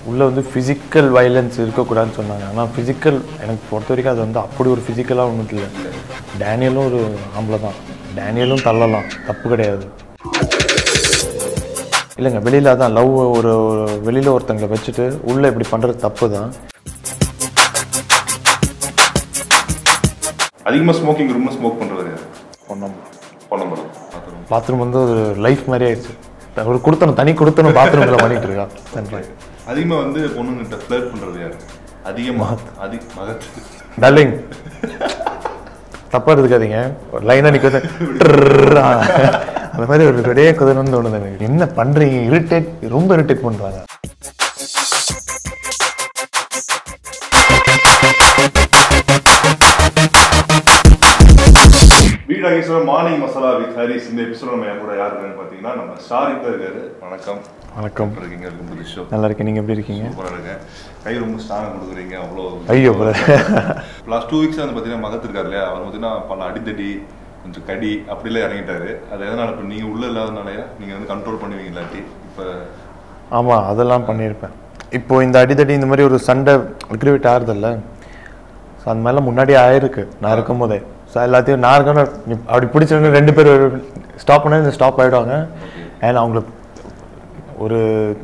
உள்ளே வந்து physical violence இருக்கக்கூடாதுன்னு சொன்னாங்க ஆனால் ஃபிசிக்கல் எனக்கு பொறுத்த வரைக்கும் அது வந்து அப்படி ஒரு ஃபிசிக்கலாக ஒன்றும் இல்லை டேனியலும் ஒரு ஆம்பளை தான் டேனியலும் தள்ளலாம் தப்பு கிடையாது இல்லைங்க வெளியில் அதான் லவ் ஒரு வெளியில் ஒருத்தங்களை வச்சுட்டு உள்ளே இப்படி பண்ணுறது தப்பு தான் அதிகமாக ஸ்மோக்கிங் ரொம்ப ஸ்மோக் பண்ணுறது யாரு பொண்ணம் பண்ண முடியும் பார்த்துருவோம் பாத்ரூம் வந்து ஒரு லைஃப் மாதிரி ஆயிடுச்சு ஒரு கொடுத்தனும் தனி கொடுத்தனும் பாத்ரூமில் பண்ணிட்டு இருக்கா நன்றி அதிகமாக வந்து பொண்ணுங்கிட்ட ஃப்ளர்ட் பண்ணுறது யாரு அதிகமாக அதி மகத் டார்லிங் தப்பா எடுத்துக்காதீங்க லைனாக நிற்க அந்த மாதிரி ஒரு பெரிய குதிரன்னு தோணுது எனக்கு என்ன பண்றீங்க இரிட்டேட் ரொம்ப இரிட்டேட் பண்றாங்க வீடு அகேஸ்வரம் மார்னிங் மசாலா வித் ஹரிஸ் இந்த எபிசோட் நம்ம என் கூட யார் இருக்கான்னு பார்த்தீங்கன்னா நம்ம ஷாரிக் தான் இருக்காரு வணக்கம் வணக்கம் எப்படி இருக்கீங்க இருக்கும் புது ஷோ நல்லா இருக்கேன் நீங்க எப்படி இருக்கீங்க சூப்பராக இருக்கேன் கை ரொம்ப ஸ்ட்ராங்காக கொடுக்குறீங்க அவ்வளோ ஐயோ brother. லாஸ்ட் டூ வீக்ஸ் வந்து பார்த்தீங்கன்னா மகத் இருக்காரு இல்லையா அவர் பார்த்தீங்கன்னா பல அடித்தடி கொஞ்சம் கடி அப்படிலாம் இறங்கிட்டாரு அது எதனால இப்போ நீங்கள் உள்ள இல்லாதனாலயா நீங்கள் வந்து கண்ட்ரோல் பண்ணுவீங்க இல்லாட்டி இப்போ ஆமா அதெல்லாம் பண்ணியிருப்பேன் இப்போ இந்த அடிதடி இந்த மாதிரி ஒரு சண்டை அக்ரிவேட் ஆகுறதில்ல ஸோ அந்த மாதிரிலாம் முன்னாடியே ஆயிருக்கு நான் இருக்கும் போதே ஸோ எல்லாத்தையும் நான் இருக்கணும் அப்படி பிடிச்சவங்க ரெண்டு பேர் ஸ்டாப் பண்ணா இந்த ஸ்டாப் ஆகிடுவாங்க அண்ட் அவங்களுக்கு ஒரு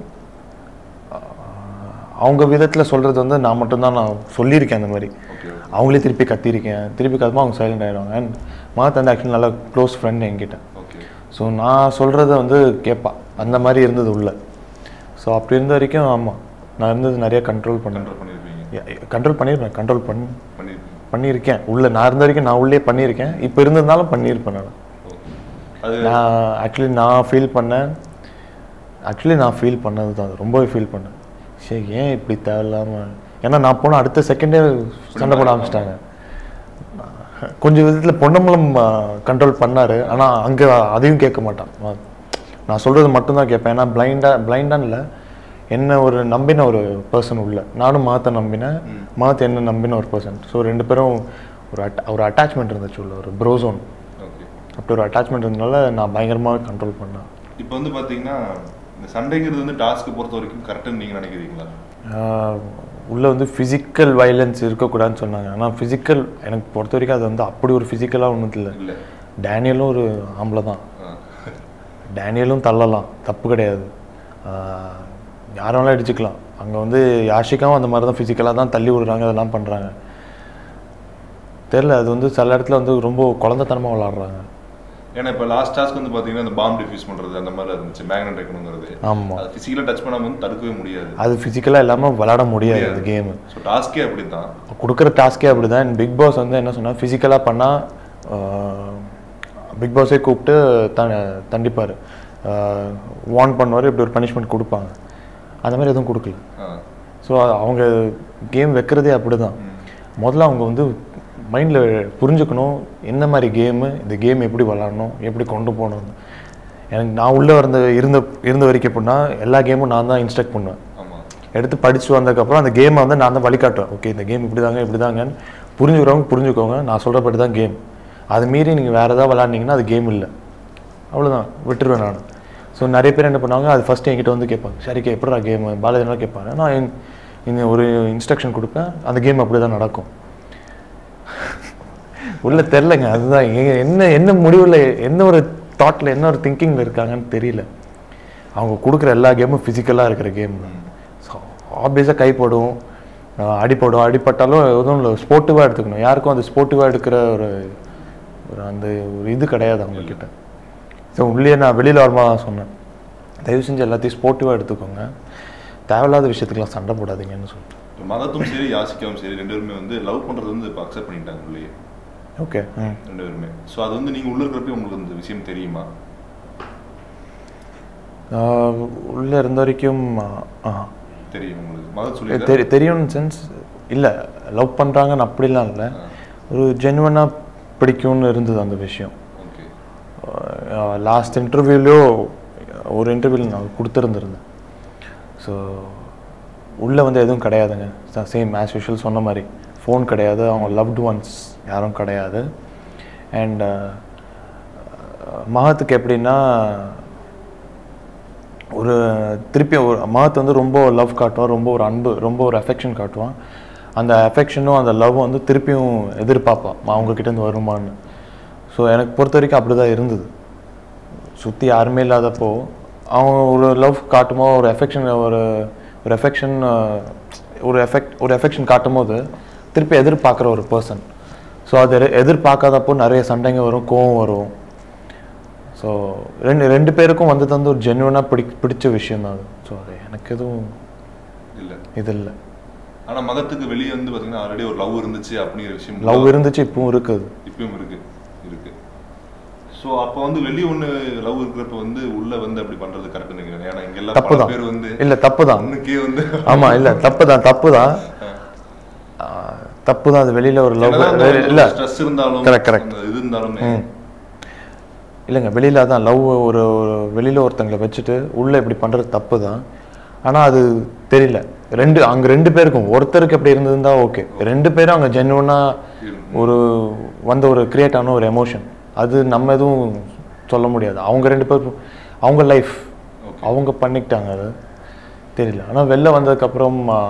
ஆஹ், அவங்க விதத்தில் சொல்கிறது வந்து நான் மட்டும்தான் நான் சொல்லியிருக்கேன் அந்த மாதிரி ஓகே அவங்களே திருப்பி கத்திருக்கேன் திருப்பி கத்துமா அவங்க சைலண்ட் ஆகிடுவாங்க அண்ட் மாத்த வந்து ஆக்சுவலி நல்ல க்ளோஸ் ஃப்ரெண்ட் என்கிட்ட ஓகே ஸோ நான் சொல்கிறத வந்து கேட்பா அந்த மாதிரி இருந்தது உள்ள ஸோ அப்படி இருந்த வரைக்கும் ஆமாம் நான் இருந்தது நிறைய கண்ட்ரோல் பண்ணேன் கண்ட்ரோல் பண்ணியிருப்பீங்க கண்ட்ரோல் பண்ணியிருப்பேன் கண்ட்ரோல் பண்ணி பண்ணியிருப்பீங்க பண்ணியிருக்கேன் உள்ள நான் இருந்த வரைக்கும் நான் உள்ளே பண்ணியிருக்கேன் இப்போ இருந்திருந்தாலும் பண்ணியிருப்பேன் நான் ஓகே அது நான் ஆக்சுவலி நான் ஃபீல் பண்ணேன் ஆக்சுவலி நான் ஃபீல் பண்ணது தான் அது ரொம்பவே ஃபீல் பண்ணேன் சரி ஏன் இப்படி தேவையில்லாமல் ஏன்னா நான் போன அடுத்த செகண்டே சண்டை போட ஆரம்பிச்சிட்டாங்க கொஞ்சம் விதத்தில் பொன்னம்பலம் கண்ட்ரோல் பண்ணார் ஆனால் அங்கே அதையும் கேட்க மாட்டான் நான் நான் சொல்கிறது மட்டும்தான் கேட்பேன் ஏன்னா பிளைண்டாக பிளைண்டான்னு இல்லை என்ன ஒரு நம்பின ஒரு பர்சன் உள்ள நானும் மாற்ற நம்பினேன் மாற்ற என்ன நம்பின ஒரு பர்சன் ஸோ ரெண்டு பேரும் ஒரு அட்ட ஒரு அட்டாச்மெண்ட் இருந்துச்சு உள்ள ஒரு ப்ரோசோன் ஓகே அப்படி ஒரு அட்டாச்மெண்ட் இருந்தனால நான் பயங்கரமாக கண்ட்ரோல் பண்ணேன் இப்போ வந்து பார்த்தீங்கன்னா இந்த சண்டைங்கிறது வந்து டாஸ்க்கு பொறுத்த வரைக்கும் கரெக்டுன்னு நீங்கள் நினைக்கிறீங்களா ஆஹ் உள்ள வந்து ஃபிசிக்கல் வைலன்ஸ் இருக்கக்கூடாதுன்னு சொன்னாங்க ஆனால் ஃபிசிக்கல் எனக்கு பொறுத்த வரைக்கும் அது வந்து அப்படி ஒரு ஃபிசிக்கலாக ஒன்றும் இல்லை இல்லை டேனியலும் ஒரு ஆம்பளை தான் டேனியலும் தள்ளலாம் தப்பு கிடையாது ஆஹ் யார் வேணாலும் அடிச்சுக்கலாம் அங்கே வந்து யாஷிகாவும் அந்த மாதிரி தான் ஃபிசிக்கலாக தான் தள்ளி விடுறாங்க அதெல்லாம் பண்ணுறாங்க தெரில அது வந்து சில இடத்துல வந்து ரொம்ப குழந்தைத்தனமாக விளாடுறாங்க ஏன்னா இப்போ லாஸ்ட் டாஸ்க் வந்து பார்த்தீங்கன்னா இந்த பாம் டிஃப்யூஸ் பண்ணுறது அந்த மாதிரி இருந்துச்சு மேக்னெட் வைக்கணுங்கிறது ஆமாம் அது ஃபிசிக்கலாக டச் பண்ணாமல் வந்து தடுக்கவே முடியாது அது ஃபிசிக்கலாக இல்லாமல் விளாட முடியாது அந்த கேமு ஸோ டாஸ்கே அப்படி தான் கொடுக்குற டாஸ்கே அப்படி தான் பிக் பாஸ் வந்து என்ன சொன்னா ஃபிசிக்கலாக பண்ணால் பிக் பாஸே கூப்பிட்டு த தண்டிப்பார் வார்ன் பண்ணுவார் இப்படி ஒரு பனிஷ்மெண்ட் கொடுப்பாங்க அந்த மாதிரி எதுவும் கொடுக்கல ஸோ அவங்க கேம் வைக்கிறதே அப்படி தான் முதல்ல அவங்க வந்து மைண்டில் புரிஞ்சுக்கணும் என்ன மாதிரி கேமு இந்த கேம் எப்படி விளாடணும் எப்படி கொண்டு போகணும் எனக்கு நான் உள்ளே இருந்த இருந்த இருந்த வரைக்கும் எப்படின்னா எல்லா கேமும் நான் தான் இன்ஸ்ட்ரக்ட் பண்ணுவேன் ஆமாம் எடுத்து படிச்சு வந்ததுக்கப்புறம் அந்த கேமை வந்து நான் தான் வழிகாட்டுவேன் ஓகே இந்த கேம் இப்படி தாங்க இப்படி தாங்கன்னு புரிஞ்சுக்கிறவங்க புரிஞ்சுக்கோங்க நான் சொல்கிறபடி தான் கேம் அது மீறி நீங்கள் வேறு ஏதாவது விளாட்னீங்கன்னா அது கேம் இல்லை அவ்வளோதான் விட்டுருவேன் நான் ஸோ நிறைய பேர் என்ன பண்ணுவாங்க அது ஃபஸ்ட்டு என்கிட்ட வந்து கேட்பாங்க சரிக்கா எப்படிடா கேம் பாலாஜினாலும் கேட்பாங்க நான் இன்- இந்த ஒரு இன்ஸ்ட்ரக்ஷன் கொடுப்பேன் அந்த கேம் அப்படி தான் நடக்கும் உள்ள தெரிலங்க அதுதான் எ- என்ன என்ன முடிவில் என்ன ஒரு தாட்டில் என்ன ஒரு திங்கிங்கில் இருக்காங்கன்னு தெரியல அவங்க கொடுக்குற எல்லா கேமும் ஃபிசிக்கலாக இருக்கிற கேம் தான் ஸோ ஆப்வியஸாக கைப்படும் அஹ் அடிபடும் அடிபட்டாலும் எதுவும் இல்லை ஸ்போர்ட்டிவாக எடுத்துக்கணும் யாருக்கும் அது ஸ்போர்ட்டிவாக எடுக்கிற ஒரு ஒரு அந்த ஒரு இது கிடையாது அவங்கக்கிட்ட ஸோ உள்ளே நான் வெளியில் வரும்போது தான் சொன்னேன் தயவு செஞ்சு எல்லாத்தையும் ஸ்போர்ட்டிவாக எடுத்துக்கோங்க தேவையில்லாத விஷயத்துக்கெல்லாம் சண்டை போடாதீங்கன்னு சொல்லிட்டு இப்போ மதத்தும் சரி யாசிக்காவும் சரி ரெண்டு பேருமே வந்து லவ் பண்ணுறது வந்து இப்போ அக்செப்ட் பண்ணிட்டாங்க உள்ளேயே ஓகே ம் ரெண்டு பேருமே ஸோ அது வந்து நீங்கள் உள்ள இருக்கிறப்ப உங்களுக்கு அந்த விஷயம் தெரியுமா ஆஹ் உள்ள இருந்த வரைக்கும் ஆ தெரியும் உங்களுக்கு மதத் சொல்லி தெரி தெரியும் சென்ஸ் இல்லை லவ் பண்ணுறாங்கன்னு அப்படிலாம் இல்லை ஒரு ஜென்வனாக பிடிக்கும்னு இருந்தது அந்த விஷயம் ஓகே லாஸ்ட் இன்டர்வியூலையோ ஒரு இன்டர்வியூவில் நான் கொடுத்துருந்துருந்தேன் ஸோ உள்ளே வந்து எதுவும் கிடையாதுங்க சேம் ஆஸ் யூஷுவல் சொன்ன மாதிரி ஃபோன் கிடையாது அவங்க லவ்டு ஒன்ஸ் யாரும் கிடையாது அண்ட் மகத்துக்கு எப்படின்னா ஒரு திருப்பி ஒரு மகத் வந்து ரொம்ப லவ் காட்டுவான் ரொம்ப ஒரு அன்பு ரொம்ப ஒரு அஃபெக்ஷன் காட்டுவான் அந்த அஃபெக்ஷனும் அந்த லவ் வந்து திருப்பியும் எதிர்பார்ப்பான் அவங்க கிட்ட இருந்து வருமான்னு ஸோ எனக்கு பொறுத்த வரைக்கும் அப்படி தான் இருந்தது சுற்றி யாருமே இல்லாதப்போ அவன் ஒரு லவ் காட்டுமோ ஒரு எஃபெக்ஷன் ஒரு ஒரு எஃபெக்ஷன் ஒரு எஃபெக்ட் ஒரு எஃபெக்ஷன் காட்டும் போது திருப்பி எதிர்பார்க்குற ஒரு பர்சன் ஸோ அது எ- எதிர்பார்க்காதப்போ நிறைய சண்டைங்க வரும் கோவம் வரும் ஸோ ரெண்டு ரெண்டு பேருக்கும் வந்து தந்து ஒரு ஜென்யூனாக பிடி பிடிச்ச விஷயம் தான் அது ஸோ அது எனக்கு எதுவும் இல்ல இது இல்லை ஆனா மகத்துக்கு வெளியே வந்து பாத்தீங்கன்னா ஆல்ரெடி ஒரு லவ் இருந்துச்சு அப்படிங்கிற விஷயம் லவ் இருந்துச்சு இப்பவும் இருக்குது இப்பயும் இருக்கு இருக்கு ஸோ அப்போ வந்து வெளியே ஒண்ணு லவ் இருக்கிறப்ப வந்து உள்ள வந்து அப்படி பண்றது கரெக்ட் நினைக்கிறேன் ஏன்னா இங்க எல்லாம் தப்பு பல தான் பேர் வந்து இல்லை தப்பு தான் ஒண்ணுக்கே வந்து ஆமாம் இல்லை தப்பு தான் தப்பு தான் தப்பு தான் அது வெளியில் ஒரு லவ் இல்லை ஸ்ட்ரெஸ் இருந்தாலும் Correct, correct. அந்த இது இருந்தாலுமே இல்லைங்க வெளியில் அதான் லவ் ஒரு ஒரு வெளியில் ஒருத்தங்களை வச்சுட்டு உள்ளே இப்படி பண்ணுறது தப்பு தான் ஆனால் அது தெரியல ரெண்டு அங்கே ரெண்டு பேருக்கும் ஒருத்தருக்கு எப்படி இருந்ததுன்னா ஓகே ரெண்டு பேரும் அங்கே ஜென்யூனாக ஒரு வந்த ஒரு கிரியேட் ஆன ஒரு எமோஷன் அது நம்ம எதுவும் சொல்ல முடியாது அவங்க ரெண்டு பேரும் அவங்க லைஃப் Okay. அவங்க பண்ணிக்கிட்டாங்க அது தெரியல ஆனால் வெளில வந்ததுக்கப்புறம் ஆ,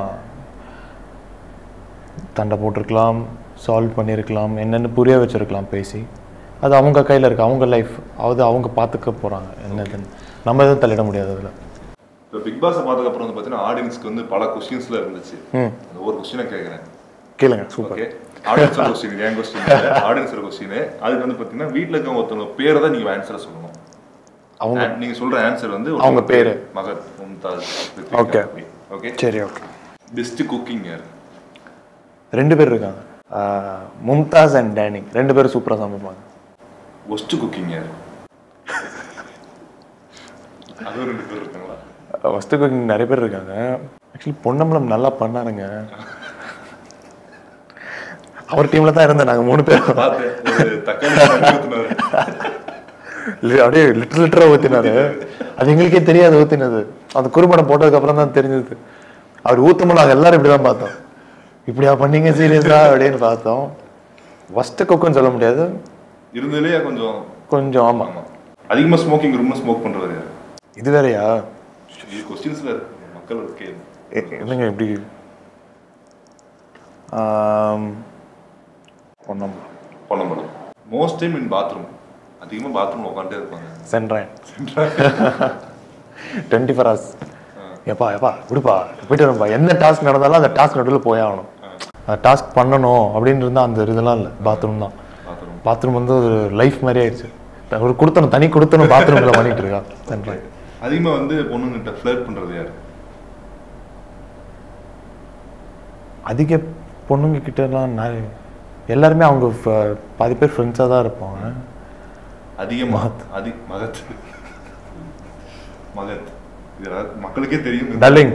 சண்டை போட்டிருக்கலாம் சால்வ் பண்ணியிருக்கலாம் என்னென்னு புரிய வச்சிருக்கலாம் பேசி அது அவங்க கையில் இருக்கு அவங்க லைஃப் அது அவங்க பார்த்துக்க போகிறாங்க என்னதுன்னு நம்ம எதுவும் தலையிட முடியாது அதில் இப்போ பிக் பாஸை பார்த்ததுக்கு அப்புறம் வந்து பார்த்தீங்கன்னா ஆடியன்ஸ்க்கு வந்து பல கொஸ்டின்ஸ்ல இருந்துச்சு ம் அந்த ஒரு கொஸ்டினை கேட்குறேன் கேளுங்க சூப்பர் ஓகே ஆடியன்ஸ் கொஸ்டின் என் கொஸ்டின் ஆடியன்ஸ் கொஸ்டின் அதுக்கு வந்து பார்த்தீங்கன்னா வீட்டில் இருக்கவங்க ஒருத்தவங்க பேரை தான் நீங்கள் ஆன்சரை சொல்லணும் அவங்க And நீங்க சொல்ற ஆன்சர் வந்து அவங்க பேரு. மகத் மும்தாஸ் Okay. ஓகே சரி ஓகே பெஸ்ட் குக்கிங் யார் ரெண்டு பேர் இருக்காங்க ஆ, மும்தாஸ் அண்ட் டேனி ரெண்டு பேரும் சூப்பராக சமைப்பாங்க ஒஸ்ட் குக்கிங் யார் அதுவும் ரெண்டு பேர் இருக்காங்களா ஃபஸ்ட்டு குக்கிங் நிறைய பேர் இருக்காங்க ஆக்சுவலி பொன்னம்பலம் நல்லா பண்ணாருங்க அவர் டீமில் தான் இருந்தேன் நாங்கள் மூணு பேரும் பார்த்தேன் ஒரு தக்காளி தண்ணி ஊத்துனாரு. லி- அப்படியே லிட்டர் லிட்டராக ஊற்றினாரு அது எங்களுக்கே தெரியாது ஊற்றினது அந்த குறும்படம் போட்டதுக்கு அப்புறம் தான் தெரிஞ்சது அவர் ஊற்றும் நாங்கள் எல்லாரும் இப்படி தான் பார்த்தோம் இப்படியா பண்ணீங்க சீரியஸா அப்படின்னு பார்த்தோம் ஃபஸ்ட்டு குக்குன்னு சொல்ல முடியாது இருந்ததுலயே கொஞ்சம் கொஞ்சம் ஆமாம் ஆமா அதிகமா ஸ்மோக்கிங் ரொம்ப ஸ்மோக் பண்றவர் யார் இது வேறயா இது கொஸ்டின்ஸ்ல இருக்கு மக்கள் ஒரு கேள்வி எ- என்னங்க இப்படி ஆம், Ponnambalam Ponnambalam most time in bathroom அதிகமா பாத்ரூம் உட்காந்துட்டே இருப்பாங்க சென்ட்ரேன் டுவெண்ட்டி ஃபோர் ஹவர்ஸ் எப்பா எப்பா விடுப்பா போயிட்டு வரப்பா என்ன டாஸ்க் நடந்தாலும் அந்த டாஸ்க் நடுவில் போய் ஆகணும் அந்த டாஸ்க் பண்ணணும் அப்படின்னு இருந்தால் அந்த இதெல்லாம் இல்லை பாத்ரூம் தான் பாத்ரூம் பாத்ரூம் வந்து ஒரு லைஃப் மாதிரி ஆயிடுச்சு ஒரு கொடுத்தனும் தனி கொடுத்தனும் பாத்ரூமில் பண்ணிட்டு இருக்கா சென்ட்ரேன் அதிகமா வந்து பொண்ணுங்கிட்ட ஃபிளர்ட் பண்றது யார் அதிக பொண்ணுங்க கிட்டலாம் நிறைய எல்லாருமே அவங்க ஃப- பாதி பேர் ஃப்ரெண்ட்ஸாக தான் இருப்பாங்க அதிகமா அதி மகத் மகத் இது அதாவது மக்களுக்கே தெரியும் டல்லிங்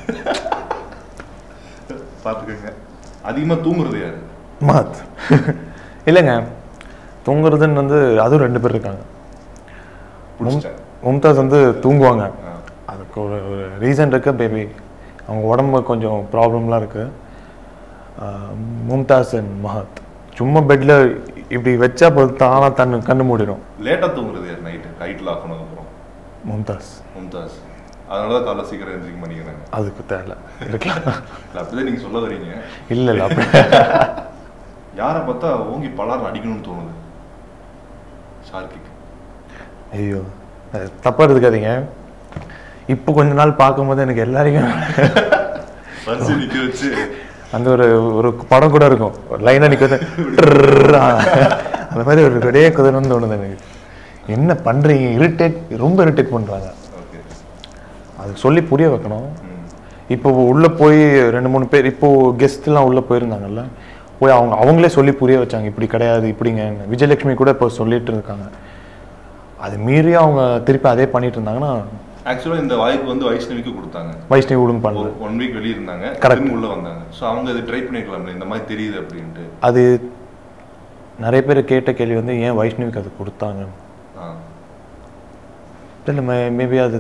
பார்த்துக்கோங்க அதிகமா தூங்குறது யாரு மாத் இல்லைங்க தூங்குறதுன்னு வந்து அதுவும் ரெண்டு பேர் இருக்காங்க பிடிச்சிட்டேன் மும்தாஸ் வந்து தூங்குவாங்க ஆ. அதுக்கு ஒரு ஒரு ரீசன் இருக்கு பேபி அவங்க உடம்பு கொஞ்சம் ப்ராப்ளம்லாம் இருக்கு ஆஹ் மும்தாஸ் அண்ட் மஹத் சும்மா பெட்ல இப்படி வச்சா போதும் தானா தன்னு கண்ணு மூடிடும் லேட்டா தூங்குறது யார் நைட்டு கைட்டில் ஆஃப் பண்ணதுக்கு அப்புறம் மும்தாஸ் மும்தாஸ் அதனால தான் காலைல சீக்கிரம் எழுந்திரிக்க மாட்டேங்கிறாங்க அதுக்கு தேவை இருக்கலாம் இல்ல அப்படிதான் நீங்க சொல்ல வரீங்க இல்லை இல்லை அப்படி யாரை பார்த்தா ஓங்கி பலாரம் அடிக்கணும்னு தோணுது ஷார்க்கிக்கு ஐயோ அது தப்பா எடுத்துக்காதீங்க இப்போ கொஞ்ச நாள் பார்க்கும்போது எனக்கு எல்லாரையும் வரிசை நிக்க வச்சு அந்த ஒரு ஒரு படம் கூட இருக்கும் ஒரு லைனாக நிற்கிறது அந்த மாதிரி ஒரு ரெடியே குதிரன்னு தோணுது எனக்கு என்ன பண்றீங்க இரிட்டேட் ரொம்ப இரிட்டேட் பண்றாங்க ஓகே அது சொல்லி புரிய வைக்கணும் இப்போ உள்ள போய் ரெண்டு மூணு பேர் இப்போ கெஸ்ட்லாம் உள்ள போயிருந்தாங்கல்ல போய் அவங்க அவங்களே சொல்லி புரிய வச்சாங்க இப்படி கிடையாது இப்படிங்க விஜயலட்சுமி கூட இப்போ சொல்லிட்டு இருக்காங்க அது மீறி அவங்க திருப்பி அதே பண்ணிட்டு இருந்தாங்கன்னா ஆக்சுவலா இந்த வாய்ப்பு வந்து வைஷ்ணவிக்கு கொடுத்தாங்க வைஷ்ணவி விடுங்க பண்ணல ஒரு ஒன் வீக் வெளியே இருந்தாங்க Correct. திரும்ப உள்ள வந்தாங்க ஸோ அவங்க அதை ட்ரை பண்ணிருக்கலாம்ல இந்த மாதிரி தெரியுது அப்படின்ட்டு அது நிறைய பேர் கேட்ட கேள்வி வந்து ஏன் வைஷ்ணவிக்கு அது கொடுத்தாங்க ஆ இல்லை மே மேபி அது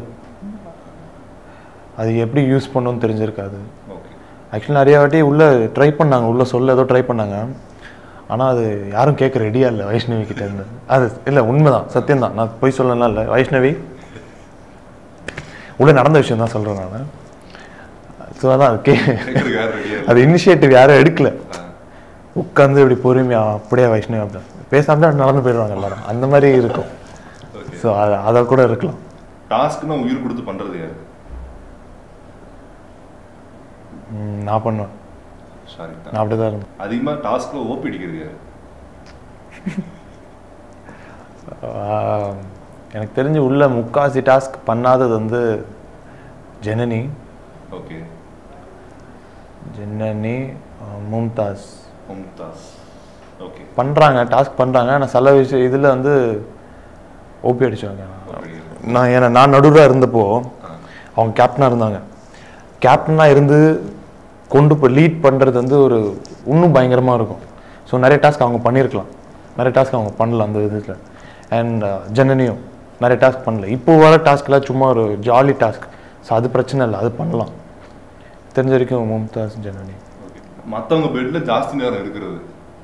அது எப்படி யூஸ் பண்ணணும்னு தெரிஞ்சிருக்காது ஓகே ஆக்சுவலி நிறைய வாட்டி உள்ளே ட்ரை பண்ணாங்க உள்ளே சொல்ல ஏதோ ட்ரை பண்ணாங்க ஆனால் அது யாரும் கேட்க ரெடியாக இல்லை வைஷ்ணவி கிட்ட இருந்து அது இல்லை உண்மைதான் சத்தியம்தான் நான் போய் சொல்லலாம் இல்லை வைஷ்ணவி உள்ள நடந்த விஷயம் தான் சொல்கிறேன் நான் ஸோ அதான் அது கே கேட்கறதுக்கு யார் ரெடியா அது இனிஷியேட்டிவ் யாரும் எடுக்கல உட்காந்து இப்படி பொறுமையா அப்படியே வைஷ்ணவி அப்படி பேசாம நடந்து போயிடுவாங்க எல்லாரும் அந்த மாதிரி இருக்கும் ஓகே ஸோ அது அதை கூட இருக்கலாம் டாஸ்க்னா உயிர் கொடுத்து பண்றது யாரு ம், நான் பண்ணுவேன் சாரி நான் அப்படி தான் இருந்தேன் அதிகமா டாஸ்க்ல ஓபி அடிக்கிறது யாரு ஆஹ், எனக்கு தெரிஞ்சு உள்ள முக்காசி டாஸ்க் பண்ணாதது வந்து ஜனனி ஓகே ஜனனி ஆஹ், மும்தாஸ் மும்தாஸ் ஓகே பண்ணுறாங்க டாஸ்க் பண்ணுறாங்க ஆனால் சில விஷயம் இதில் வந்து ஓபி அடிச்சாங்க நான் ஏன்னா நான் நடுவராக இருந்தப்போ அவங்க கேப்டனாக இருந்தாங்க கேப்டனாக இருந்து கொண்டு போய் லீட் பண்ணுறது வந்து ஒரு இன்னும் பயங்கரமாக இருக்கும் ஸோ நிறைய டாஸ்க் அவங்க பண்ணியிருக்கலாம் நிறைய டாஸ்க் அவங்க பண்ணல அந்த இதில் அண்ட் ஜனனியும் நிறைய டாஸ்க் பண்ணல இப்போ வர டாஸ்க்லாம் சும்மா ஒரு ஜாலி டாஸ்க் ஸோ அது பிரச்சனை இல்லை அது பண்ணலாம் தெரிஞ்ச வரைக்கும் மும்தாஸ் ஜனனி ஓகே மத்தவங்க பெட்ல ஜாஸ்தி நேரம் இருக்கிறது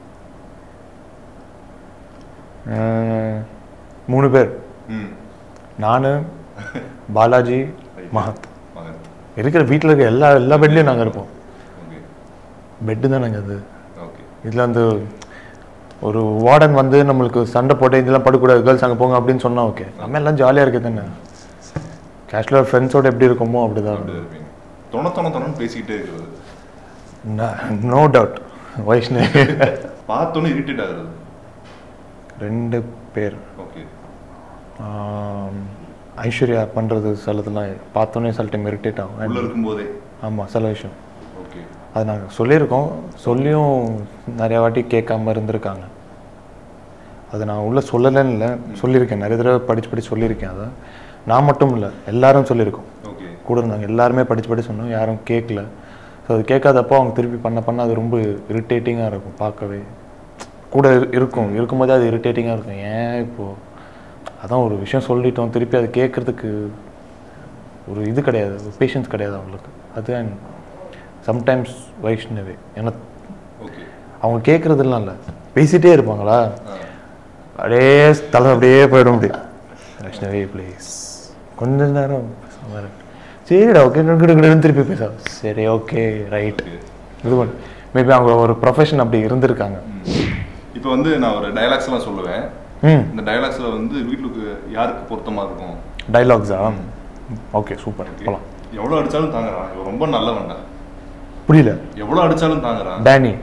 அஹ், மூணு பேர் ம் நான் பாலாஜி மகத் மகன் இருக்கிற வீட்டில் இருக்க எல்லா எல்லா பெட்லேயும் நாங்கள் இருப்போம் ஓகே பெட்டு தானேங்க அது ஓகே இதில் வந்து ஒரு வார்டன் வந்து நம்மளுக்கு சண்டை போட்டு இதெல்லாம் படக்கூடாது கேர்ள்ஸ் அங்கே போங்க அப்படின்னு சொன்னா ஓகே நம்ம எல்லாம் ஜாலியாக இருக்குது தானே கேஷுவலாக ஃப்ரெண்ட்ஸோட எப்படி இருக்கோமோ அப்படிதான் அப்படி இருப்பீங்க தொண தொண தொணன்னு பேசிக்கிட்டே இருக்கிறது நோ டவுட் வைஷ்ணவி பார்த்தோன்னே இரிட்டேட் ஆகுறது ரெண்டு பேர் ஓகே ஆம், ஐஸ்வர்யா பண்ணுறது சிலதெல்லாம் பார்த்தோன்னே சில டைம் இரிட்டேட் உள்ள ஆகும் இருக்கும்போதே ஆமாம் சில விஷயம் ஓகே அது நாங்கள் சொல்லியிருக்கோம் சொல்லியும் நிறைய வாட்டி கேட்காம இருந்திருக்காங்க அது நான் உள்ள சொல்லலைன்னு இல்லை சொல்லியிருக்கேன் நிறைய தடவை படித்து படித்து சொல்லியிருக்கேன் அதை நான் மட்டும் இல்லை எல்லாரும் சொல்லியிருக்கோம் ஓகே கூட இருந்தாங்க எல்லாருமே படித்து படித்து சொன்னோம் யாரும் கேட்கல ஸோ அது கேட்காதப்போ அவங்க திருப்பி பண்ண பண்ண அது ரொம்ப இரிட்டேட்டிங்காக இருக்கும் பார்க்கவே கூட இரு- இருக்கும் இருக்கும்போதே அது இரிட்டேட்டிங்காக இருக்கும் ஏன் இப்போது அதான் ஒரு விஷயம் சொல்லிட்டோம் திருப்பி அது கேட்குறதுக்கு ஒரு இது கிடையாது ஒரு பேஷன்ஸ் கிடையாது அவங்களுக்கு அது சம்டைம்ஸ் வைஷ்ணவி ஏன்னா ஓகே அவங்க கேட்குறதுலாம் இல்லை பேசிகிட்டே இருப்பாங்களா ஆ அப்படியே தலை அப்படியே போயிடும் அப்படி வைஷ்ணவி ப்ளீஸ் கொஞ்ச நேரம் பேசாம இரு. சரிடா ஓகே கிடுன்னு திருப்பி பேச சரி ஓகே ரைட் ஓகே இது பண்ணு மேபி அவங்க ஒரு ப்ரொஃபஷன் அப்படி இருந்திருக்காங்க இப்போ வந்து நான் ஒரு டயலாக்ஸ் எல்லாம் சொல்லுவேன் ம் இந்த டயலாக்ஸ்ல வந்து வீட்டுக்கு யாருக்கு பொருத்தமா இருக்கும் டைலாக்ஸா ஓகே சூப்பர் போகலாம் எவ்வளவு அடிச்சாலும் தாங்குறான் இவன் ரொம்ப நல்லவன்டா புரியல எவ்வளவு அடிச்சாலும் தாங்குறான் டேனி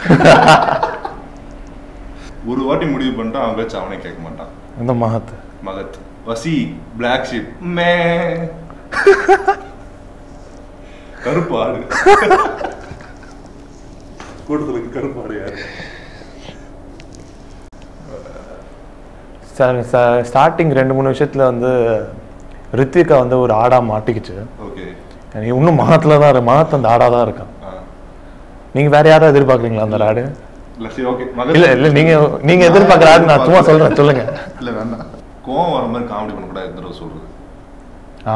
ஒரு வாட்டி முடிவு பண்ணிட்டா அவன் பேச்சு அவனே கேட்க மாட்டான் இந்த மகத் மகத் வசி பிளாக் ஷிப் மே கருப்பு ஆடு கூட்டத்துக்கு கருப்பு ஆடு யாரு சார் ஸ்டார்டிங் ரெண்டு மூணு விஷயத்தில் வந்து ரித்விகா வந்து ஒரு ஆடா மாட்டிக்கிச்சு ஓகே எனக்கு இன்னும் மகத்தில் தான் இருக்கு மகத் அந்த ஆடாக தான் இருக்கான் நீங்கள் வேற யாராவது எதிர்பார்க்குறீங்களா அந்த ஆடு இல்ல சரி ஓகே மகத் இல்ல இல்ல நீங்க நீங்க எதிர்பார்க்குற ஆடு நான் சும்மா சொல்றேன் சொல்லுங்க இல்ல வேண்டாம் கோவம் வர மாதிரி காமெடி பண்ணக்கூடாது இந்த தடவை சொல்றது ஆ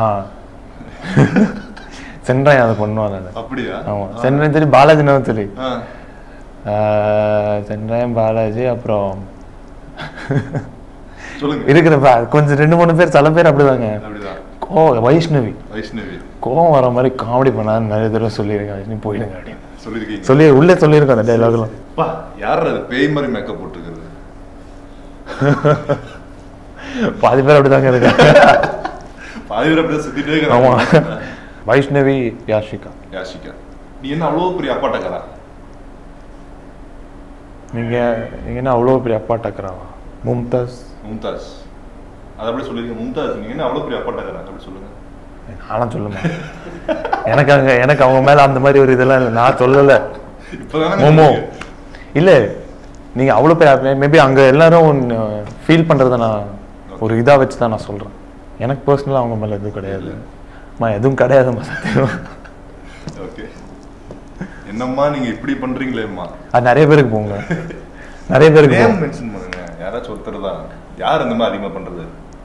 சென்றாய் அதை பண்ணுவாங்க அது. அப்படியா ஆமா சென்றாயம் சரி பாலாஜினாவும் சரி ஆ. ஆ, சென்றாயம் பாலாஜி அப்புறம் சொல்லுங்க இருக்கிற பா- கொஞ்சம் ரெண்டு மூணு பேர் சில பேர் அப்படிதாங்க அப்படிதான் கோ வைஷ்ணவி வைஷ்ணவி கோவம் வர மாதிரி காமெடி பண்ணான்னு நிறைய தடவை சொல்லியிருக்கேன் வைஷ்ணவி போயிடுங்க அப்படின்னு சொல்லிருக்கீங்க சொல்லி உள்ளே சொல்லியிருக்கோம் அந்த டைலாக்லாம் பா யார் அது பேய் மாதிரி மேக்கப் போட்டுருக்கிறது பாதி பேர் அப்படிதாங்க இருக்காங்க பாதி பேர் அப்படியே சுத்திட்டே ஆமா இருக்கிறாங்க வைஷ்ணவி யாஷிகா யாஷிகா நீ என்ன அவ்வளோ பெரிய அப்பாட்டக்கரா நீங்க நீங்க என்ன அவ்வளோ பெரிய அப்பா டக்கராவா மும்தாஸ் மும்தாஸ் அது அப்படியே சொல்லிருக்கீங்க மும்தாஸ் நீங்க என்ன அவ்வளோ பெரிய அப்பாட்டக்கரா அப்படி சொல்லுங்க நானும் சொல்லுமா எனக்கு அங்க எனக்கு அவங்க மேல அந்த மாதிரி ஒரு இதெல்லாம் இல்லை நான் சொல்லல இப்போதானே மோமோ இல்ல நீங்க அவ்வளோ பேர் மேபி அங்க எல்லாரும் ஃபீல் பண்றத நான் ஒரு இதா வச்சு தான் நான் சொல்றேன் எனக்கு பர்சனலாக அவங்க மேல எதுவும் கிடையாது மா எதுவும் கிடையாதும்மா சத்தியம் ஓகே என்னம்மா நீங்க இப்படி பண்றீங்களேம்மா அது நிறைய பேருக்கு போங்க நிறைய பேருக்கு நேம் போகும் மென்ஷன் பண்ணுங்க யாராச்சும் ஒருத்தர் தான் யார் அந்த மாதிரி அதிகமா பண்றது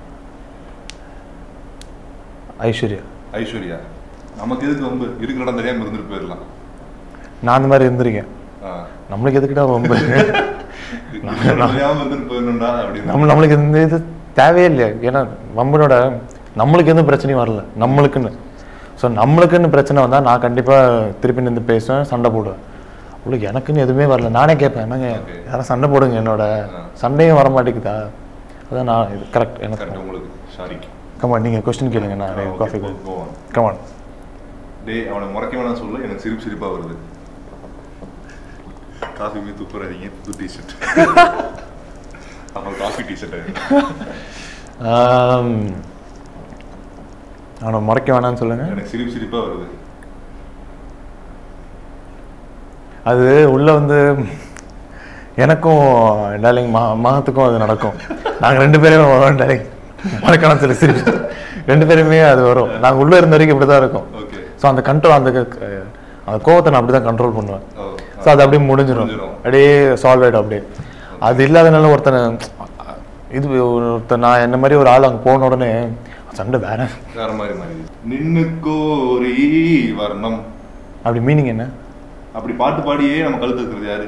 ஐஸ்வர்யா ஐஸ்வர்யா நமக்கு எதுக்கு ரொம்ப இருக்கிற இடம் தெரியாம இருந்துட்டு போயிடலாம் நான் அந்த மாதிரி இருந்திருக்கேன் ஆ. நம்மளுக்கு எதுக்குடா ரொம்ப இருக்கிற இடம் தெரியாம இருந்துட்டு போயிடணும்டா அப்படின்னு நம்ம நம்மளுக்கு இந்த இது தேவையே இல்லையா ஏன்னா வம்பனோட நம்மளுக்கு எந்த பிரச்சனையும் வரல நம்மளுக்குன்னு ஸோ நம்மளுக்குன்னு பிரச்சனை வந்தால் நான் கண்டிப்பாக திருப்பி நின்று பேசுவேன் சண்டை போடுவேன் உங்களுக்கு எனக்குன்னு எதுவுமே வரல நானே கேட்பேன் என்னங்க Okay. யாரும் சண்டை போடுங்க என்னோட சண்டையும் வர மாட்டேங்குதா அதான் நான் இது கரெக்ட் எனக்கு கரெக்ட் உங்களுக்கு சாரி கமான் நீங்கள் கொஸ்டின் கேளுங்க நான் காஃபி போவான் கமான் டேய் அவனை முறைக்க வேணாம் சொல்ல எனக்கு சிரிப்பு சிரிப்பா வருது காஃபி மீ துப்புறாதீங்க புது டிஷர்ட் அவன் காஃபி டிஷர்ட் அவனை முறைக்க வேணாம்னு சொல்லுங்க எனக்கு சிரிப்பு சிரிப்பா வருது அது உள்ள வந்து எனக்கும் டார்லிங் மா மகத்துக்கும் அது நடக்கும் நாங்கள் ரெண்டு பேருமே வரோம் டார்லிங் மறக்கலாம் சொல்லி சிரிச்சு ரெண்டு பேருமே அது வரும் நாங்கள் உள்ள இருந்த வரைக்கும் இப்படி தான் இருக்கும் ஓகே ஸோ அந்த கண்ட்ரோல் அந்த க- அந்த கோவத்தை நான் அப்படி தான் கண்ட்ரோல் பண்ணுவேன் ஓ ஸோ அது அப்படியே முடிஞ்சிடும் முடிஞ்சிரும். அப்படியே சால்வ் ஆகிடும் அப்படியே அது இல்லாதனால ஒருத்தனை இது ஒருத்தன் நான் என்ன மாதிரி ஒரு ஆள் அங்கே போன உடனே சண்டை வேற வேற மாதிரி மாதிரி நின்னு கோரி வர்ணம் அப்படி மீனிங் என்ன அப்படி பாட்டு பாடியே நம்ம கழுத்து இருக்கிறது யாரு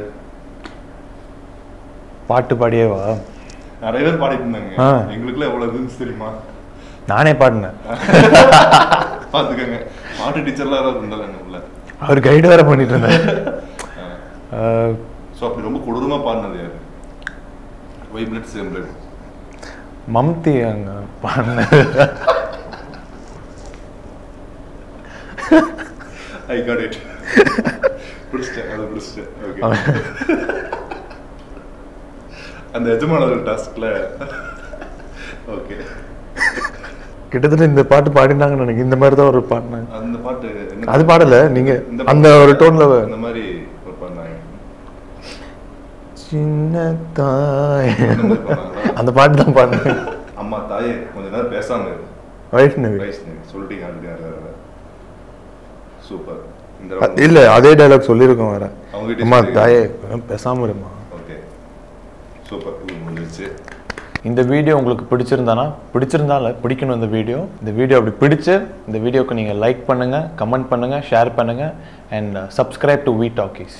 பாட்டு பாடியேவா நிறைய பேர் பாடிட்டு இருந்தாங்க ஆ. எங்களுக்குலாம் எவ்வளவு இருந்துச்சு தெரியுமா நானே பாடினேன் பாத்துக்கோங்க பாட்டு டீச்சர்லாம் யாராவது இருந்தாங்க உள்ள அவர் கைடு வேற பண்ணிட்டு இருந்தேன் அஹ், ஸோ அப்படி ரொம்ப கொடூரமா பாடினது யாரு ஒய் பிளட் சேம் பிளட் மம்தி அங்க பாடின ஐ காட் இட் பிடிச்சிட்டேன் அதை பிடிச்சிட்டேன் ஓகே அந்த எஜமானவர் டாஸ்க்ல ஓகே கிட்டத்தட்ட இந்த பாட்டு பாடினாங்கன்னு நினைக்கிறேன் இந்த மாதிரி தான் ஒரு பாடினாங்க அந்த பாட்டு என்ன அது பாடல நீங்க இந்த அந்த ஒரு டோன்ல இந்த மாதிரி ஒரு பாடினாங்க சின்ன தாய் இந்த மாதிரி பாடினாங்களா? அந்த பாட்டு தான் பாடினேன் அம்மா தாயே கொஞ்ச நேரம் பேசாம இரு வைஷ்ணவி வைஷ்ணவி சொல்லிட்டீங்க ஆல்ரெடி சூப்பர் இந்த அ- இல்ல அதே டைலாக் சொல்லியிருக்கோம் வேற அவங்ககிட்ட அம்மா சொல்லி- தாயே பேசாம இருமா ஓகே சூப்பர் இது முடிஞ்சிச்சு இந்த வீடியோ உங்களுக்கு பிடிச்சிருந்தானா பிடிச்சிருந்தால பிடிக்கணும் இந்த வீடியோ இந்த வீடியோ அப்படி பிடிச்சு இந்த வீடியோக்கு நீங்கள் லைக் பண்ணுங்கள் கமெண்ட் பண்ணுங்கள் ஷேர் பண்ணுங்கள் and subscribe to V talkies